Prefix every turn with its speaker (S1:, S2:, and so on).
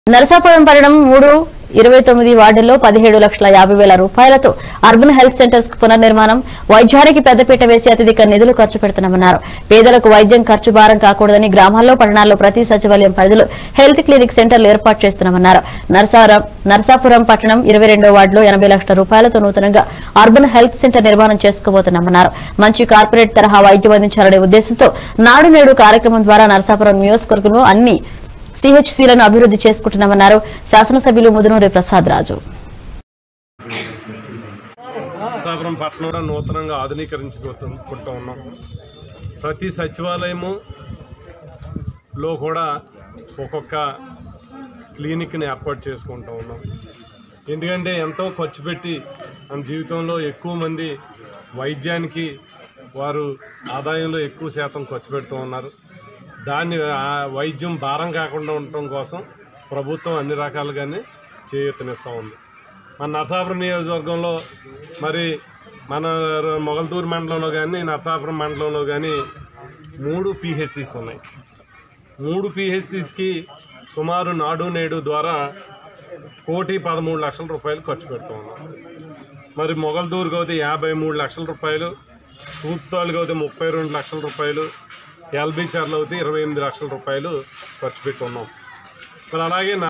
S1: నరసాపురం పట్టణం మూడు ఇరవై తొమ్మిది వార్డుల్లో పదిహేడు లక్షల యాభై వేల రూపాయలతో అర్బన్ హెల్త్ సెంటర్స్ కు పునర్నిర్మాణం వైద్యానికి పెద్దపీట వేసి అత్యధిక నిధులు ఖర్చు పెడుతున్నామన్నారు పేదలకు వైద్యం ఖర్చు భారం కాకూడదని గ్రామాల్లో పట్టణాల్లో ప్రతి సచివాలయం పరిధిలో హెల్త్ క్లినిక్ సెంటర్లు ఏర్పాటు చేస్తున్నామన్నారు నరసారం నరసాపురం పట్టణం ఇరవై రెండో వార్డులో ఎనభై లక్షల రూపాయలతో నూతనంగా అర్బన్ హెల్త్ సెంటర్ నిర్మాణం చేసుకోబోతున్నామన్నారు మంచి కార్పొరేట్ తరహా వైద్యం అందించాలనే ఉద్దేశంతో నాడు నేడు కార్యక్రమం ద్వారా నరసాపురం నియోజకవర్గంలో అన్ని సిహెచ్సిలను అభివృద్ధి చేసుకుంటున్నామన్నారు శాసనసభ్యులు ముదునూరి ప్రసాద్ రాజు
S2: నరసాపురం పట్టణం కూడా నూతనంగా ఆధునీకరించుకుంటూ ఉన్నాం ప్రతి సచివాలయము లో కూడా ఒక్కొక్క క్లినిక్ని ఏర్పాటు చేసుకుంటూ ఉన్నాం ఎందుకంటే ఎంతో ఖర్చు పెట్టి మన జీవితంలో ఎక్కువ మంది వైద్యానికి వారు ఆదాయంలో ఎక్కువ శాతం ఖర్చు పెడుతూ ఉన్నారు దాన్ని ఆ వైద్యం భారం కాకుండా ఉండటం కోసం ప్రభుత్వం అన్ని రకాలుగానే చేయూతనిస్తూ ఉంది మన నరసాపురం నియోజకవర్గంలో మరి మన మొగల్తూరు మండలంలో కానీ నరసాపురం మండలంలో కానీ మూడు పిహెచ్సిస్ ఉన్నాయి మూడు పిహెచ్సిస్కి సుమారు నాడు నేడు ద్వారా కోటి పదమూడు లక్షల రూపాయలు ఖర్చు పెడుతూ ఉన్నాం మరి మొగల్దూరుకి అయితే యాభై మూడు లక్షల రూపాయలు తూర్పుతాళ్ళకి అయితే ముప్పై రెండు లక్షల రూపాయలు ఎల్బీ చర్లు అయితే ఇరవై ఎనిమిది లక్షల రూపాయలు ఖర్చు పెట్టి ఉన్నాం మరి అలాగే